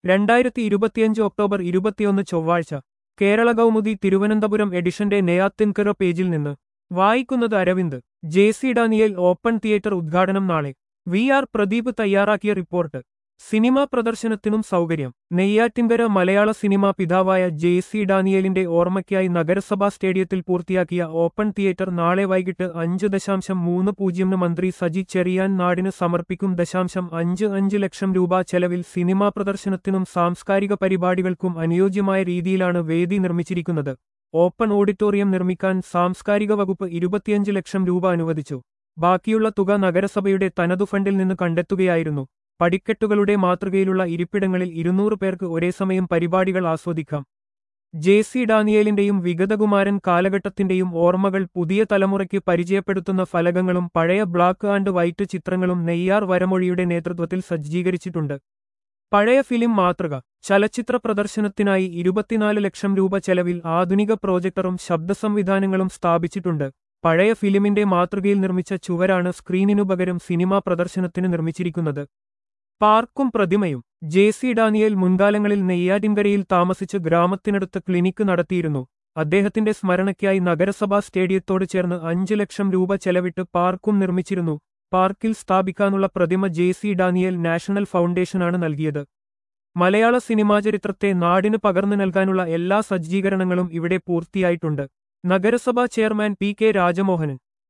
രണ്ടായിരത്തി ഇരുപത്തിയഞ്ച് ഒക്ടോബർ ഇരുപത്തിയൊന്ന് ചൊവ്വാഴ്ച കേരള കൗമുദി തിരുവനന്തപുരം എഡിഷന്റെ നെയ്യാത്തിൻകര പേജിൽ നിന്ന് വായിക്കുന്നത് Aravind J C Daniel open theatre ഉദ്ഘാടനം നാളെ വി ആർ പ്രദീപ് തയ്യാറാക്കിയ റിപ്പോർട്ട് സിനിമാ പ്രദർശനത്തിനും സൗകര്യം നെയ്യാറ്റിൻകര മലയാള സിനിമാ പിതാവായ ജെ സി ഡാനിയേലിന്റെ ഓർമ്മയ്ക്കായി നഗരസഭാ സ്റ്റേഡിയത്തിൽ പൂർത്തിയാക്കിയ ഓപ്പൺ തിയേറ്റർ നാളെ വൈകിട്ട് അഞ്ച് ദശാംശം മൂന്ന് പൂജ്യമിന് മന്ത്രി സജി ചെറിയാൻ നാടിന് സമർപ്പിക്കും ദശാംശം അഞ്ച് അഞ്ച് ലക്ഷം രൂപ ചെലവിൽ സിനിമാ പ്രദർശനത്തിനും സാംസ്കാരിക പരിപാടികൾക്കും അനുയോജ്യമായ രീതിയിലാണ് വേദി നിർമ്മിച്ചിരിക്കുന്നത് ഓപ്പൺ ഓഡിറ്റോറിയം നിർമ്മിക്കാൻ സാംസ്കാരിക വകുപ്പ് ഇരുപത്തിയഞ്ച് ലക്ഷം രൂപ അനുവദിച്ചു ബാക്കിയുള്ള തുക നഗരസഭയുടെ തനതു ഫണ്ടിൽ നിന്ന് കണ്ടെത്തുകയായിരുന്നു പടിക്കെട്ടുകളുടെ മാതൃകയിലുള്ള ഇരിപ്പിടങ്ങളിൽ ഇരുന്നൂറ് പേർക്ക് ഒരേ സമയം പരിപാടികൾ ആസ്വദിക്കാം ജെ സി ഡാനിയേലിന്റെയും വിഗതകുമാരൻ കാലഘട്ടത്തിന്റെയും ഓർമ്മകൾ പുതിയ തലമുറയ്ക്ക് പരിചയപ്പെടുത്തുന്ന ഫലകങ്ങളും പഴയ ബ്ലാക്ക് ആൻഡ് വൈറ്റ് ചിത്രങ്ങളും നെയ്യാർ വരമൊഴിയുടെ നേതൃത്വത്തിൽ സജ്ജീകരിച്ചിട്ടുണ്ട് പഴയ ഫിലിം മാതൃക ചലച്ചിത്ര പ്രദർശനത്തിനായി ഇരുപത്തിനാല് ലക്ഷം രൂപ ചെലവിൽ ആധുനിക പ്രോജക്ടറും ശബ്ദ സംവിധാനങ്ങളും സ്ഥാപിച്ചിട്ടുണ്ട് പഴയ ഫിലിമിന്റെ മാതൃകയിൽ നിർമ്മിച്ച ചുവരാണ് സ്ക്രീനിനു പകരം സിനിമാ പ്രദർശനത്തിന് നിർമ്മിച്ചിരിക്കുന്നത് പാർക്കും പ്രതിമയും ജെ സി ഡാനിയേൽ മുൻകാലങ്ങളിൽ നെയ്യാറ്റിൻകരയിൽ താമസിച്ച് ഗ്രാമത്തിനടുത്ത് ക്ലിനിക്ക് നടത്തിയിരുന്നു അദ്ദേഹത്തിന്റെ സ്മരണയ്ക്കായി നഗരസഭാ സ്റ്റേഡിയത്തോട് ചേർന്ന് അഞ്ച് ലക്ഷം രൂപ ചെലവിട്ട് പാർക്കും നിർമ്മിച്ചിരുന്നു പാർക്കിൽ സ്ഥാപിക്കാനുള്ള പ്രതിമ ജെ സി ഡാനിയേൽ നാഷണൽ ഫൗണ്ടേഷനാണ് നൽകിയത് മലയാള സിനിമാ ചരിത്രത്തെ നാടിന് പകർന്നു നൽകാനുള്ള എല്ലാ സജ്ജീകരണങ്ങളും ഇവിടെ പൂർത്തിയായിട്ടുണ്ട് നഗരസഭാ ചെയർമാൻ പി കെ രാജമോഹനൻ